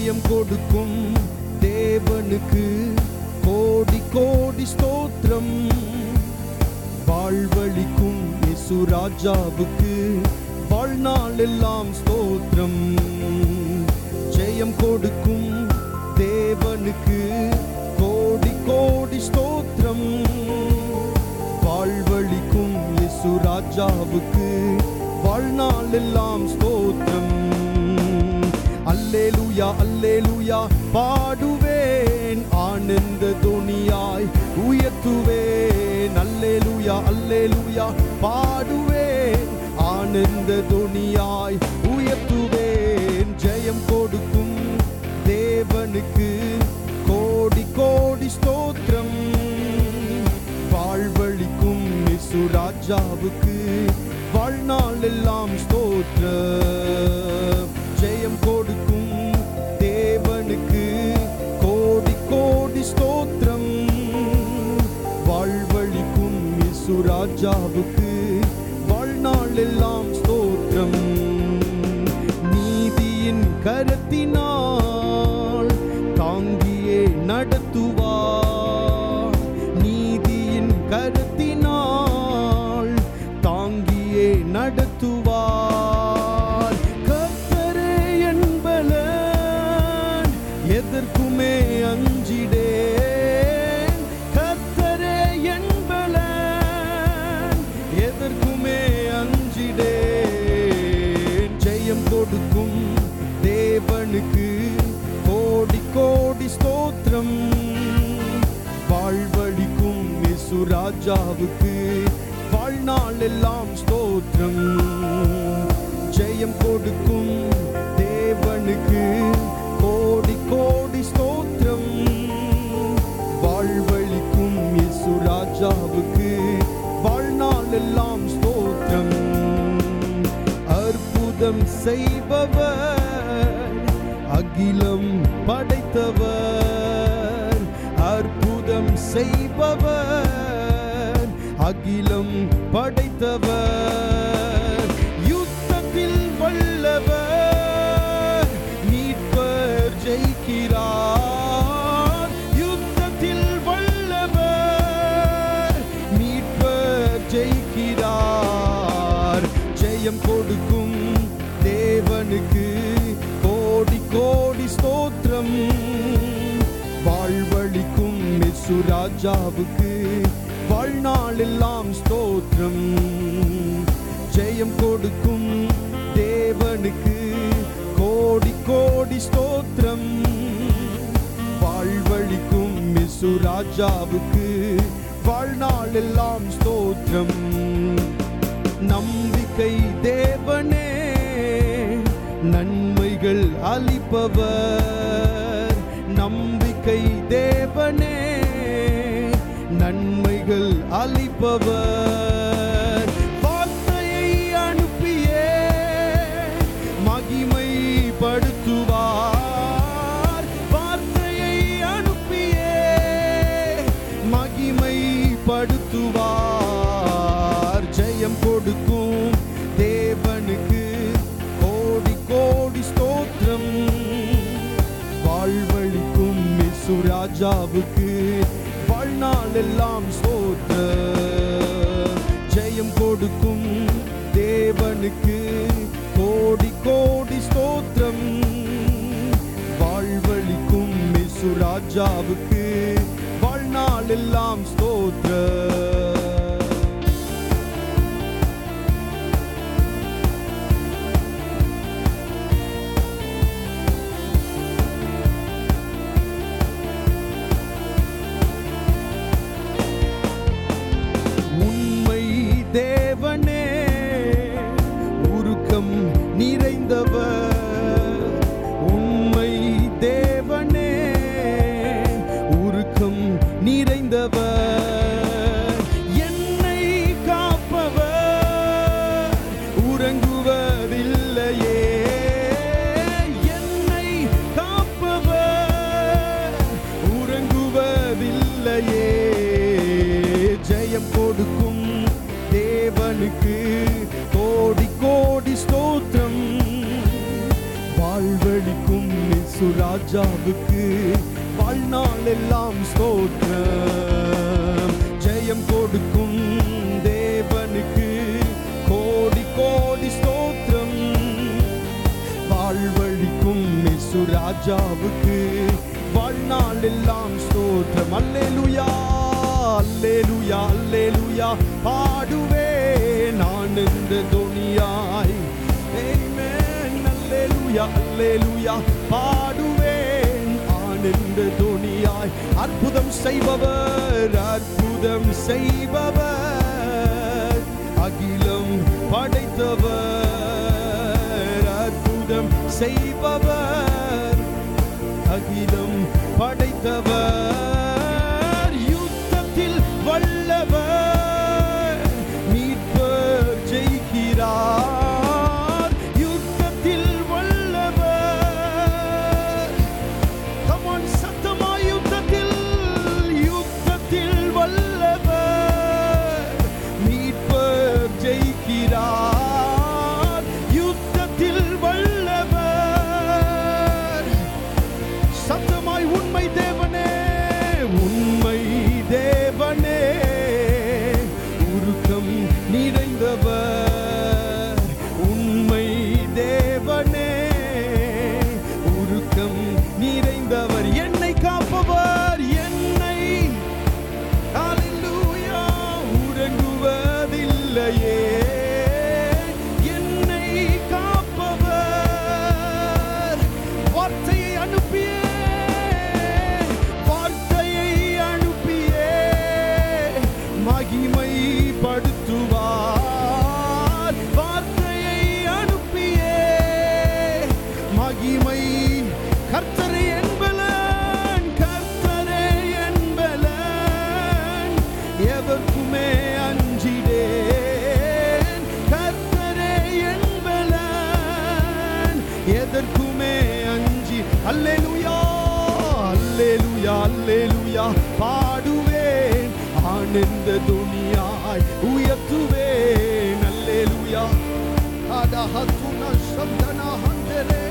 ஜெயம் கொடுக்கும் தேவனுக்கு கோடி கோடி ஸ்தோத்திரம் வாழ்வழிக்கும் இயேசு ராஜாவுக்கு வாழ்நாள் எல்லாம் ஸ்தோத்திரம் ஜெயம் கொடுக்கும் தேவனுக்கு கோடி கோடி ஸ்தோத்திரம் வாழ்வழிக்கும் இயேசு ராஜாவுக்கு வாழ்நாள் எல்லாம் ஸ்தோத்திரம் அல்லேலூயா அல்லேலூயா பாடுவேன் ஆனந்த துணியாய் உயர்த்துவேன் அல்லேலூயா அல்லேலூயா பாடுவேன் ஆனந்த துணியாய் உயர்த்துவேன் ஜெயம் கொடுக்கும் தேவனுக்கு கோடி கோடி ஸ்தோத்திரம் வாழ்வழிக்கும் இயேசு ராஜாவுக்கு வாழ்நாள் எல்லாம் ஸ்தோத்திர ஜெயம் கொடுக்கும் தேவனுக்கு கோடி கோடி ஸ்தோத்திரம் வாழ்வழிக்கும் இயேசு ராஜாவுக்கு வாழ்நாள் எல்லாம் ஸ்தோத்திரம் நீதியின் கரத்தினால் தாங்கியே நடத்துவார் நீதியின் கருத்தினால் தாங்கியே நடத்துவார் கர்த்தரே என்பலன் எதற்குமே அஞ்சிடேன் கர்த்தரே என்பலன் எதற்குமே அஞ்சிடேன் ஜெயம் கொடுக்கும் தேவனுக்கு கோடி கோடி ஸ்தோத்திரம் வாழ்வழிக்கும் இயேசு ராஜாவுக்கு வாழ்நாள் எல்லாம் ஸ்தோத்திரம் ஜெயம் கொடுக்கும் தேவனுக்கு கோடி கோடி ஸ்தோத்திரம் வாழ்வழிக்கும் இயேசு ராஜாவுக்கு வாழ்நாள் எல்லாம் ஸ்தோத்திரம் அற்புதம் செய்பவர் அகிலம் படைத்தவர் அற்புதம் செய்பவர் அகிலம் படைத்தவர் யுத்தத்தில் வல்லவர் மீட்பர் ஜெயிக்கிறார் யுத்தத்தில் வல்லவர் மீட்பர் ஜெயிக்கிறார் ஜெயம் கொடுக்கும் தேவனுக்கு கோடி கோடி ஸ்தோத்திரம் வாழ்வழிக்கும் மிசு ராஜாவுக்கு வாழ்நாள் எல்லாம் ஸ்தோத்திரம் ஜெயம் கொடுக்கும் தேவனுக்கு கோடி கோடி ஸ்தோத்திரம் வாழ்வழிக்கும் மிசு ராஜாவுக்கு வாழ்நாள் எல்லாம் ஸ்தோத்திரம் நம்பிக்கை தேவனே நன்மைகள் அளிப்பவர் நம்பிக்கை தேவனே நன்மைகள் அளிப்பவர் வார்த்தையை அனுப்பியே மகிமைப்படுத்துவார் வார்த்தையை அனுப்பியே மகிமைப்படுத்துவார் ஜெயம் கொடுக்கும் தேவனுக்கு கோடி கோடி ஸ்தோத்திரம் வாழ்வழிக்கும் மிசு ராஜாவுக்கு வாழ்நாள் எல்லாம் ஸ்தோத்திர ஜெயம் கொடுக்கும் தேவனுக்கு கோடி கோடி ஸ்தோத்திரம் வாழ்வழிக்கும் மிசு ராஜாவுக்கு வாழ்நாள் எல்லாம் ஸ்தோத்திர உண்மை தேவனே உருக்கம் நிறைந்தவர் உண்மை தேவனே உருக்கம் நிறைந்தவர் இயேசு ராஜாவுக்கு வாழ்நாள் எல்லாம் ஸ்தோத்திரம் ஜெயம் கொடுக்கும் தேவனுக்கு கோடி கோடி ஸ்தோத்திரம் வாழ்வழிக்கும் இயேசு ராஜாவுக்கு வாழ்நாள் எல்லாம் ஸ்தோத்திரம் அல்லேலுயா அல்லேலுயா அல்லேலுயா பாடுவே நான் இந்த துணியாய் Amen. அல்லேலுயா அல்லேலுயா பாடுவேன் ஆனந்த துணியாய் அற்புதம் செய்பவர் அற்புதம் செய்பவர் அகிலம் படைத்தவர் அற்புதம் செய்பவர் அகிலம் படைத்தவர் யுத்தத்தில் வல்லவர் மீட்பர் ஜெயிக்கிறார் யுத்தத்தில் வல்லவர் கமான் சத்தமா யுத்தத்தில் யுத்தத்தில் வல்லவர் மீட்பர் ஜெயிக்கிறார் யுத்தத்தில் வல்லவர் சத்தமாய் உண்மை தேவனே உண்மை தேவனே உருக்கம் நிறைந்தவர் உண்மை தேவனே உருக்கம் நிறைந்தவர் என்னை காப்பவர் என்னை ஹalleluya உறங்குவதில்லையே என்னை காப்பவர் வார்த்தையை அனுப்பியே வார்த்தையை அனுப்பியே மகிமை படுத்துவார் வார்த்தையை அனுப்பியே மகிமை கர்த்தரை என்பலன் கர்த்தரை என்பலன் எவர்க்குமே அஞ்சிடேன் கர்த்தரை என்பலன் எதற்குமே அஞ்சி அல்லேலுயா அல்லேலுயா அல்லேலுயா பாடுவேன் ஆனந்த துணியாய் உயர்த்துவேன் அல்லேலுயா அதஹத்துன சந்தனா ஹந்தரே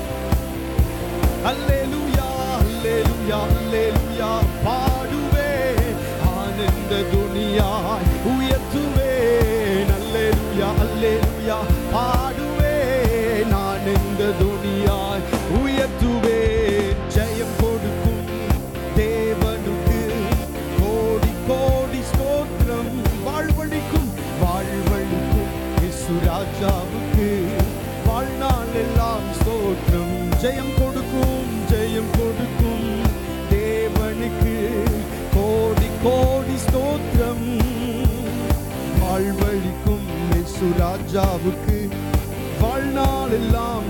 அல்லேலுயா அல்லேலுயா அல்லேலுயா பாடுவேன் ஆனந்த துணியாய் உயர்த்துவேன் அல்லேலுயா அல்லேலுயா பாடுவேன் ஆனந்த துணியாய் உயர்த்துவேன் ஜெயம் கொடுக்கும் தேவனுக்கு கோடி கோடி ஸ்தோத்திரம் வாழ்வழிக்கும் வாழ்வழிக்கும் இயேசு ராஜாவுக்கு வாழ்நாள் எல்லாம் ஸ்தோத்திரம் ஜெயம் கொடுக்கும் ஜெயம் கொடுக்கும் தேவனுக்கு கோடி கோடி ஸ்தோத்திரம் வாழ்வழிக்கும் இயேசு ராஜாவுக்கு வாழ்நாள் எல்லாம்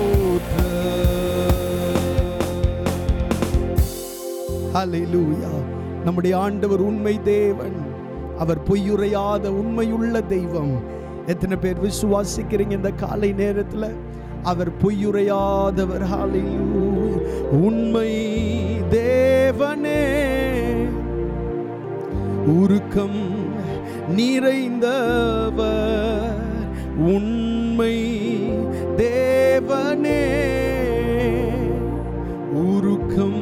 ஸ்தோத்திரம் ஹalleluya நம்முடைய ஆண்டவர் உண்மை தேவன் அவர் பொய்யுரையாத உண்மையுள்ள தெய்வம் எத்தனை பேர் விசுவாசிக்கிறீங்க இந்த காலை நேரத்தில் அவர் பொய்யுரையாதவர் ஹalleluya உண்மை தேவனே உருக்கம் நிறைந்தவர் உண்மை தேவனே உருக்கம்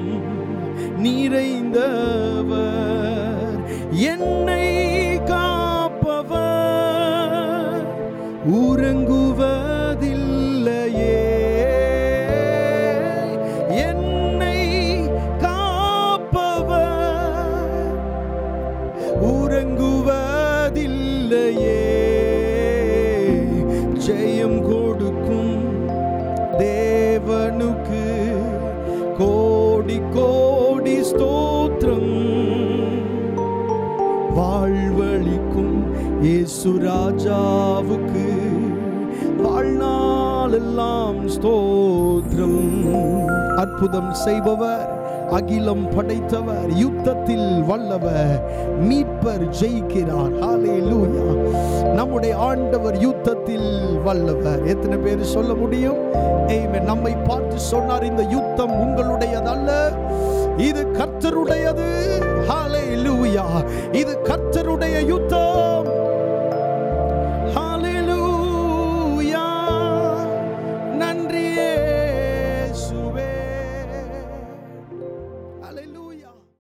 நிறைந்தவர் என்னை காப்பவர் உறங்குவதில்லையே என்னை காப்பவர் உறங்குவதில்லையே ஜெயம் கொடுக்கும் தேவனுக்கு கோடி கோடி ஸ்தோத்திரம் வாழ்வழிக்கும் இயேசு ராஜாவுக்கு வாழ்நாளெல்லாம் ஸ்தோத்திரம் அற்புதம் செய்பவர் அகிலம் படைத்தவர் யுத்தத்தில் வல்லவர் மீட்பர் ஜெயிக்கிறார் ஹalleluya நம்முடைய ஆண்டவர் யுத்தத்தில் வல்லவர் எத்தனை பேர் சொல்ல முடியும் Amen. நம்மை பார்த்து சொன்னார் இந்த யுத்தம் உங்களுடையதல்ல இது கர்த்தருடையது ஹalleluya இது கர்த்தர்